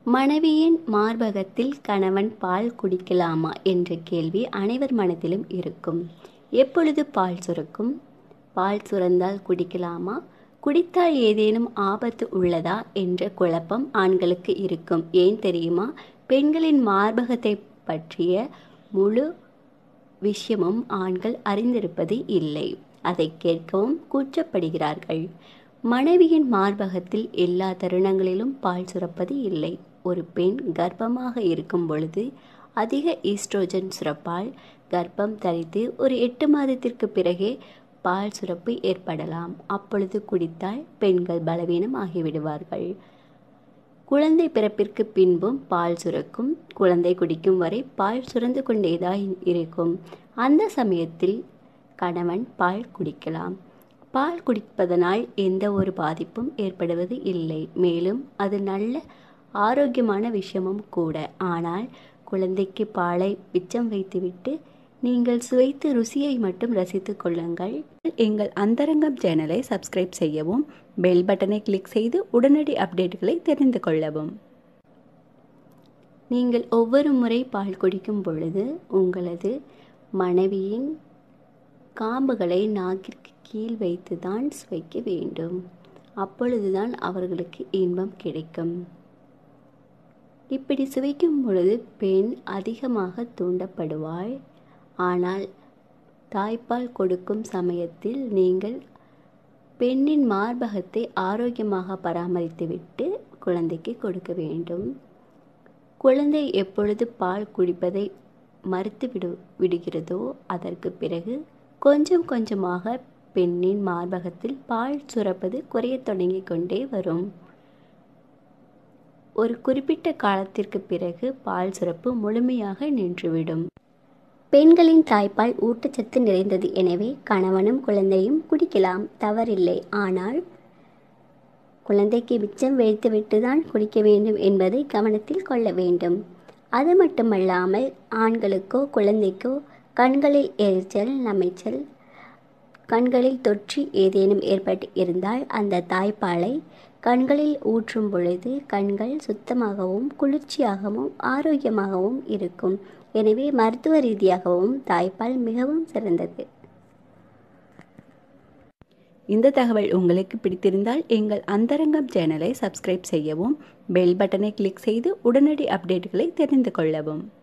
மனைவியின் மார்பகத்தில் கணவன் பால் குடிக்கலாமா என்ற கேள்வி அனைவர் மனதிலும் இருக்கும் எப்பொழுது பால் சுரக்கும் பால் சுரந்தால் குடிக்கலாமா குடித்தால் ஏதேனும் ஆபத்து உள்ளதா என்ற குழப்பம் ஆண்களுக்கு இருக்கும் ஏன் தெரியுமா பெண்களின் மார்பகத்தை பற்றிய முழு விஷயமும் ஆண்கள் அறிந்திருப்பது இல்லை அதை கேட்கவும் கூச்சப்படுகிறார்கள் மனைவியின் மார்பகத்தில் எல்லா தருணங்களிலும் பால் சுரப்பது இல்லை ஒரு பெண் கர்ப்பமாக இருக்கும் பொழுது அதிக ஈஸ்ட்ரோஜன் சுரப்பால் கர்ப்பம் தரித்து ஒரு எட்டு மாதத்திற்கு பிறகே பால் சுரப்பு ஏற்படலாம் அப்பொழுது குடித்தால் பெண்கள் பலவீனம் ஆகிவிடுவார்கள் குழந்தை பிறப்பிற்கு பின்பும் பால் சுரக்கும் குழந்தை குடிக்கும் வரை பால் சுரந்து கொண்டேதான் இருக்கும் அந்த சமயத்தில் கணவன் பால் குடிக்கலாம் பால் குடிப்பதனால் எந்த ஒரு பாதிப்பும் ஏற்படுவது இல்லை மேலும் அது நல்ல ஆரோக்கியமான விஷயமும் கூட ஆனால் குழந்தைக்கு பாலை மிச்சம் வைத்துவிட்டு நீங்கள் சுவைத்து ருசியை மட்டும் ரசித்து கொள்ளுங்கள் எங்கள் அந்தரங்கம் சேனலை சப்ஸ்கிரைப் செய்யவும் பெல் பட்டனை கிளிக் செய்து உடனடி அப்டேட்களை தெரிந்து கொள்ளவும் நீங்கள் ஒவ்வொரு முறை பால் குடிக்கும் பொழுது உங்களது மனைவியின் காம்புகளை நாக்கிற்கு கீழ் வைத்து தான் சுவைக்க வேண்டும் அப்பொழுதுதான் அவர்களுக்கு இன்பம் கிடைக்கும் இப்படி சுவைக்கும் பொழுது பெண் அதிகமாக தூண்டப்படுவாள் ஆனால் தாய்ப்பால் கொடுக்கும் சமயத்தில் நீங்கள் பெண்ணின் மார்பகத்தை ஆரோக்கியமாக பராமரித்துவிட்டு குழந்தைக்கு கொடுக்க வேண்டும் குழந்தை எப்பொழுது பால் குடிப்பதை மறுத்து விடு விடுகிறதோ அதற்கு பிறகு கொஞ்சம் கொஞ்சமாக பெண்ணின் மார்பகத்தில் பால் சுரப்பது குறையத் தொடங்கிக் கொண்டே வரும் ஒரு குறிப்பிட்ட காலத்திற்கு பிறகு பால் சுரப்பு முழுமையாக நின்றுவிடும் பெண்களின் தாய்ப்பால் ஊட்டச்சத்து நிறைந்தது எனவே கணவனும் குழந்தையும் குடிக்கலாம் தவறில்லை ஆனால் குழந்தைக்கு மிச்சம் வைத்துவிட்டு தான் குடிக்க வேண்டும் என்பதை கவனத்தில் கொள்ள வேண்டும் அது மட்டுமல்லாமல் ஆண்களுக்கோ குழந்தைக்கோ கண்களில் எரிச்சல் நமைச்சல் கண்களில் தொற்றி ஏதேனும் ஏற்பட்டு இருந்தால் அந்த தாய்ப்பாலை கண்களில் ஊற்றும் பொழுது கண்கள் சுத்தமாகவும் குளிர்ச்சியாகவும் ஆரோக்கியமாகவும் இருக்கும் எனவே மருத்துவ ரீதியாகவும் தாய்ப்பால் மிகவும் சிறந்தது இந்த தகவல் உங்களுக்கு பிடித்திருந்தால் எங்கள் அந்தரங்கம் சேனலை சப்ஸ்கிரைப் செய்யவும் பெல் பட்டனை கிளிக் செய்து உடனடி அப்டேட்களை தெரிந்து கொள்ளவும்